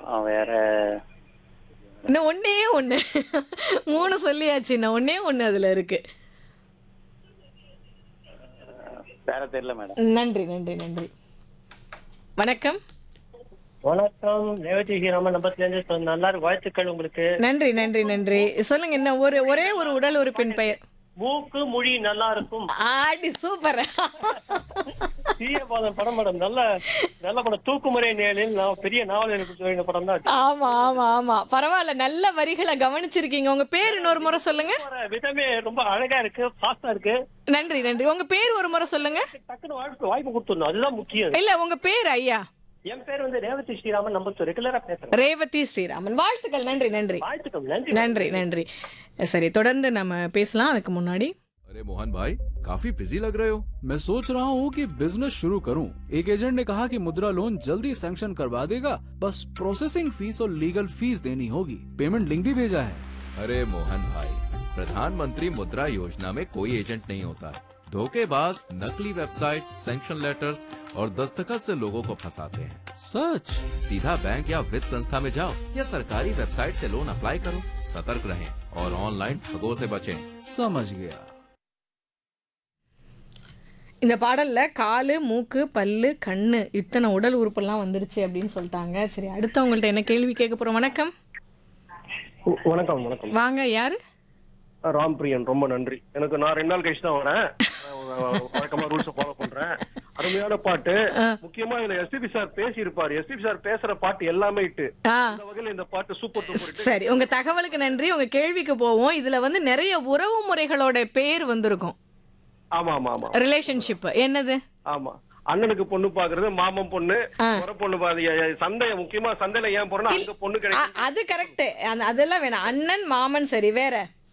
ஆ, வேற இன்னும் ஒண்ணே ஒண்ணு மூணு சொல்லியாச்சு இன்னும் ஒண்ணே ஒண்ணு அதுல இருக்கு வேற தெரியல மேடம் நன்றி நன்றி நன்றி வணக்கம் வணக்கம் ரேவதி ஸ்ரீராமன் நம்பத்துல இருந்து நல்லா இருக்கு வாழ்த்துக்கள் உங்களுக்கு நன்றி நன்றி நன்றி சொல்லுங்க என்ன ஒரு ஒரே ஒரு உடல் உறுப்பின் பெயர் மூக்கு மொழி நல்லா இருக்கும் ஆடி சூப்பர் தீயபாதம் படம் மேடம் நல்ல நல்ல படம் தூக்குமுறை நேரில் நான் பெரிய நாவல் எனக்கு சொல்லின படம் தான் அது. ஆமா ஆமா ஆமா பரவாயில்ல நல்ல வரிகளை கவனிச்சிருக்கீங்க உங்க பேர் இன்னொரு முறை சொல்லுங்க போற விதமே ரொம்ப அழகா இருக்கு ஃபாஸ்டா இருக்கு நன்றி நன்றி உங்க பேர் ஒரு முறை சொல்லுங்க டக்குனு வாய்ப்பு வாய்ப்பு கொடுத்துடணும் அதுதான் முக்கியம் இல்ல உங்க பேர் ஐயா என் பேர் வந்து ரேவதி ஸ்ரீராமன் நம்பர் ரெகுலரா பேசுறேன் ரேவதி ஸ்ரீராமன் வாழ்த்துக்கள் நன்றி நன்றி வாழ்த்துக்கள் நன்றி நன்றி நன்றி சரி தொடர்ந்து நம்ம பேசலாம் அதுக்கு முன்னாடி अरे मोहन भाई काफी बिजी लग रहे हो मैं सोच रहा हूँ कि बिजनेस शुरू करूँ एक एजेंट ने कहा कि मुद्रा लोन जल्दी सैंक्शन करवा देगा बस प्रोसेसिंग फीस और लीगल फीस देनी होगी पेमेंट लिंक भी भेजा है अरे मोहन भाई प्रधानमंत्री मुद्रा योजना में कोई एजेंट नहीं होता है धोखेबाज नकली वेबसाइट सैंक्शन लेटर्स और दस्तखत से लोगों को फंसाते हैं सच सीधा बैंक या वित्त संस्था में जाओ या सरकारी वेबसाइट से लोन अप्लाई करो सतर्क रहें और ऑनलाइन ठगों से बचें समझ गया இந்த பாடல்ல காலு மூக்கு பல்லு கண்ணு இத்தனை உடல் உறுப்பெல்லாம் வந்துருச்சு அப்படின்னு சொல்லிட்டாங்க சரி அடுத்தவங்கள்ட்ட என்ன கேள்வி கேட்க போறோம் வணக்கம் வணக்கம் வணக்கம் வாங்க யாரு ராம் பிரியன் ரொம்ப நன்றி எனக்கு நான் ரெண்டு நாள் கழிச்சு தான் வரேன் அஹ் வழக்கமா ரூல்ஸ் ஃபாலோ பண்றேன் அருமையான பாட்டு முக்கியமா இதுல எஸ்பிபி சார் பேசி இருப்பாரு எஸ்பிபி சார் பேசுற பாட்டு எல்லாமே இட்டு ஆ இந்த வகையில இந்த பாட்டு சூப்பர் டூப்பர் சரி உங்க தகவலுக்கு நன்றி உங்க கேள்விக்கு போவோம் இதுல வந்து நிறைய உறவு முறைகளோட பேர் வந்திருக்கும் ஆமா ஆமா ஆமா ரிலேஷன்ஷிப் என்னது ஆமா அண்ணனுக்கு பொண்ணு பாக்குறது மாமன் பொண்ணு முறை பொண்ணு பாது சந்தை முக்கியமா சந்தையில ஏன் போறோம்னா அங்க பொண்ணு அ- கிடைக்கும் அது கரெக்ட் அதெல்லாம் வேணாம் அண்ணன் மாமன் சரி வேற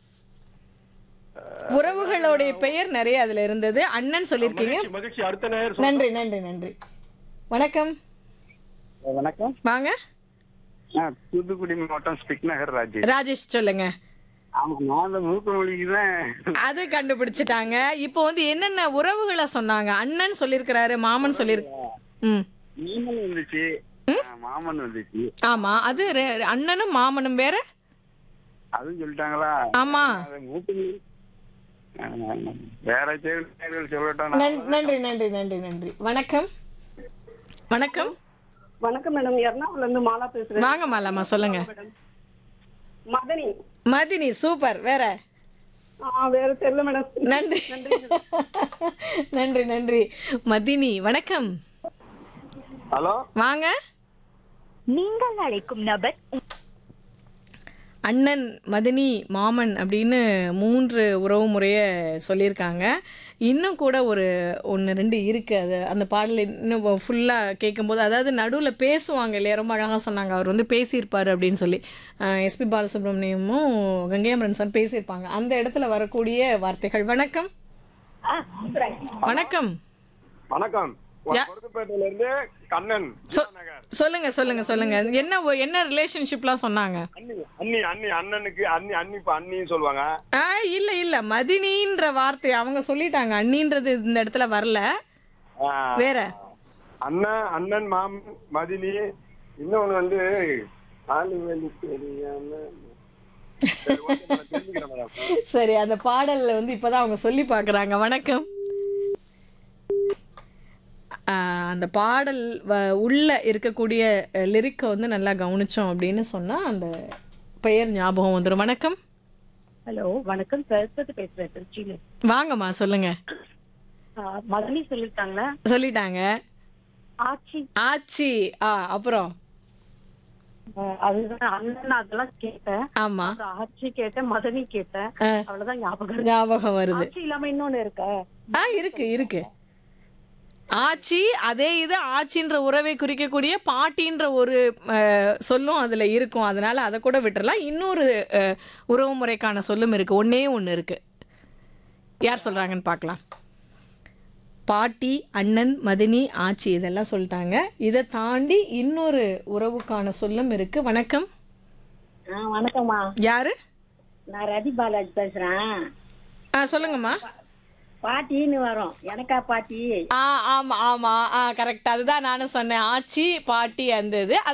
உறவுகளுடைய பெயர் நிறைய அதுல இருந்தது அண்ணன் சொல்லிருக்கீங்க மகிழ்ச்சி, மகிழ்ச்சி அடுத்த நேரம் நன்றி நன்றி நன்றி வணக்கம் வணக்கம் வாங்க நான் தூத்துக்குடி மாவட்டம் ஸ்பிக் நகர் ராஜேஷ் ராஜேஷ் சொல்லுங்க ஆமா நான் அந்த மூக்கு மொழிக்கு தான் அது கண்டுபிடிச்சிட்டாங்க இப்போ வந்து என்னென்ன உறவுகளை சொன்னாங்க அண்ணன் சொல்லியிருக்கிறாரு மாமன் சொல்லியிருக்கு ம் மாமன் வந்துச்சு ஆ, மாமன் வந்துச்சு ஆமா அது ரெ- அண்ணனும் மாமனும் வேற அதுவும் சொல்லிட்டாங்களா ஆமா அது மூக்கு மொழி ஆ, வேற தேவைகள் சொல்லட்டும் நான். நன்- நன்றி நன்றி நன்றி நன்றி வணக்கம் வணக்கம் வணக்கம் மேடம் எர்ணாகுளம்ல இருந்து மாலா பேசுறேன் வாங்க மாலாமா சொல்லுங்க மதனி மதினி சூப்பர் வேற ஆ, வேற தெரியல மேடம் நன்றி நன்றி நன்றி மதினி வணக்கம் ஹலோ வாங்க நீங்கள் அழைக்கும் நபர் அண்ணன் மதினி மாமன் அப்படின்னு மூன்று உறவு முறையை சொல்லியிருக்காங்க இன்னும் கூட ஒரு ஒன்று ரெண்டு இருக்குது அது அந்த பாடல் இன்னும் ஃபுல்லாக கேட்கும்போது அதாவது நடுவில் பேசுவாங்க இல்லையா ரொம்ப அழகாக சொன்னாங்க அவர் வந்து பேசியிருப்பார் அப்படின்னு சொல்லி எஸ்பி பாலசுப்ரமணியமும் கங்கையமரன் சார் பேசியிருப்பாங்க அந்த இடத்துல வரக்கூடிய வார்த்தைகள் வணக்கம் வணக்கம் வணக்கம் யா- பொருத்துப்பேட்டையில இருந்து கண்ணன் சொ- சொல்லுங்க சொல்லுங்க சொல்லுங்க என்ன ஒ- என்ன ரிலேஷன்ஷிப்லாம் சொன்னாங்க அண்ணி அண்ணி அண்ணி அண்ணனுக்கு அண்ணி அண்ணி இப்ப அண்ணின்னு சொல்லுவாங்க ஆ இல்ல இல்ல மதினின்ற வார்த்தை அவங்க சொல்லிட்டாங்க அண்ணின்றது இந்த இடத்துல வரல ஆ, வேற அண்ணன் அண்ணன் மாமன் மதினி இன்னொன்னு வந்து ஆளுவேலி தெரியாம சரி, okay, நான் தெரிஞ்சுக்கிறேன் மேடம் சரி அந்த பாடல்ல வந்து இப்பதான் அவங்க சொல்லி பார்க்கறாங்க வணக்கம் ஆ, அந்த பாடல் வ- உள்ள இருக்கக்கூடிய லிரிக்கை வந்து நல்லா கவனிச்சோம் அப்படின்னு சொன்னா அந்த பெயர் ஞாபகம் வந்துடும் வணக்கம் ஹலோ வணக்கம் சரஸ்வதி பேசுறேன் திருச்சியில வாங்கம்மா சொல்லுங்க ஆ, மதனி சொல்லிருக்காங்களா சொல்லிட்டாங்க ஆச்சி ஆச்சி ஆ அப்புறம் ஆ, அதுதான் அண்ணன் அதெல்லாம் கேட்டேன் ஆமா அப்புறம் ஆச்சி கேட்டேன் மதனி கேட்டேன் ஆ. அவ்வளவுதான் ஞாபகம் இருக்கு. ஞாபகம் வருது ஆச்சி இல்லாம இன்னொன்னு இருக்கா ஆ இருக்கு இருக்கு ஆச்சி அதே இது ஆச்சின்ற உறவை குறிக்கக்கூடிய பாட்டின்ற ஒரு அஹ், சொல்லும் அதில் இருக்கும் அதனால அதை கூட விட்டுறலாம் இன்னொரு அஹ், உறவு முறைக்கான சொல்லும் இருக்கு ஒண்ணே ஒன்று இருக்கு யார் சொல்றாங்கன்னு பார்க்கலாம் பாட்டி அண்ணன் மதினி ஆச்சி இதெல்லாம் சொல்லிட்டாங்க இதை தாண்டி இன்னொரு உறவுக்கான சொல்லும் இருக்கு வணக்கம் வணக்கம்மா யாரு நான் ரதி பாலாஜி பேசுறேன் ஆ சொல்லுங்கம்மா பாட்டின்னு வரும் எனக்கா பாட்டி ஆ ஆமா ஆமா ஆ கரெக்ட் அதுதான் நானும் சொன்னேன் ஆச்சி பாட்டி அந்த இது